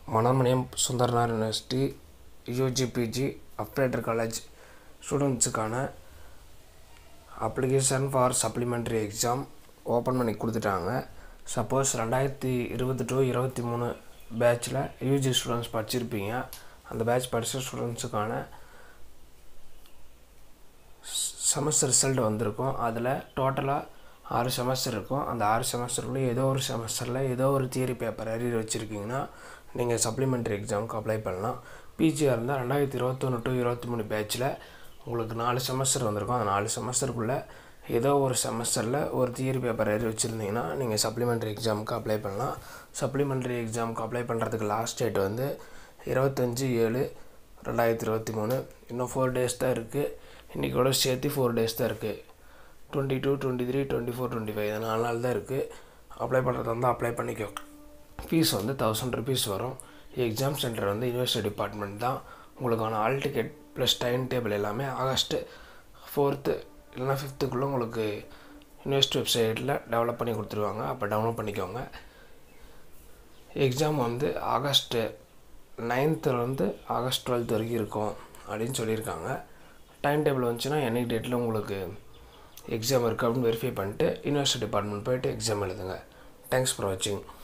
Manonmaniam Sundaranar university UG PG அப்ரேட்டர் college ஸ்டூடெண்ட்ஸுக்கான application for supplementary exam open பண்ணி கொடுத்துட்டாங்க சப்போஸ் ரெண்டாயிரத்தி இருபது டு இருபத்தி மூணு பேட்சில் யூஜி ஸ்டூடெண்ட்ஸ் படிச்சிருப்பீங்க அந்த பேட்ச் படித்த ஸ்டூடெண்ட்ஸுக்கான செமஸ்டர் ரிசல்ட் வந்திருக்கும் அதில் டோட்டலாக ஆறு செமஸ்டர் இருக்கும் அந்த ஆறு செமஸ்டருக்குள்ளே ஏதோ ஒரு செமஸ்டரில் ஏதோ ஒரு தியரி பேப்பர் அரியர் வச்சுருக்கீங்கன்னா நீங்கள் சப்ளிமெண்ட்ரி எக்ஸாமுக்கு அப்ளை பண்ணலாம் பிஜியாக இருந்தால் ரெண்டாயிரத்தி இருபத்தொன்று டு இருபத்தி மூணு பேட்சில் உங்களுக்கு நாலு செமஸ்டர் வந்திருக்கும் அந்த நாலு செமஸ்டருக்குள்ளே ஏதோ ஒரு செமஸ்டரில் ஒரு தியரி பேப்பர் அரியர் வச்சுருந்தீங்கன்னா நீங்கள் சப்ளிமெண்ட்ரி எக்ஸாமுக்கு அப்ளை பண்ணலாம் சப்ளிமெண்ட்ரி எக்ஸாமுக்கு அப்ளை பண்ணுறதுக்கு லாஸ்ட் டேட் வந்து இருபத்தஞ்சி ஏழு ரெண்டாயிரத்தி இருபத்தி மூணு இன்னும் ஃபோர் டேஸ் தான் இருக்குது இன்றைக்கோட சேர்த்து ஃபோர் டேஸ் தான் இருக்குது twenty two twenty three twenty four twenty five நாலு நாள் தான் இருக்குது அப்ளை பண்ணுறதா இருந்தால் அப்ளை பண்ணிக்கோ ஃபீஸ் வந்து தௌசண்ட் ருபீஸ் வரும் எக்ஸாம் சென்டர் வந்து யூனிவர்சிட்டி டிபார்ட்மெண்ட் தான் உங்களுக்கான hall ticket plus time table எல்லாமே ஆகஸ்ட்டு ஃபோர்த்து இல்லைனா ஃபிஃப்த்துக்குள்ளே உங்களுக்கு யூனிவர்சிட்டி வெப்சைட்டில் டெவலப் பண்ணி கொடுத்துருவாங்க அப்போ டவுன்லோட் பண்ணிக்கோங்க எக்ஸாம் வந்து ஆகஸ்ட்டு நைன்த்துலேருந்து ஆகஸ்ட் டுவெல்த் வரைக்கும் இருக்கும் அப்படின்னு சொல்லியிருக்காங்க டைம் டேபிள் வந்துச்சுன்னா என்னைக்கு டேட்டில் உங்களுக்கு எக்ஸாம் இருக்குது அப்படின்னு வெரிஃபை பண்ணிட்டு யூனிவர்சிட்டி டிபார்ட்மெண்ட் போயிட்டு எக்ஸாம் எழுதுங்க தேங்க்ஸ் ஃபார் வாட்சிங்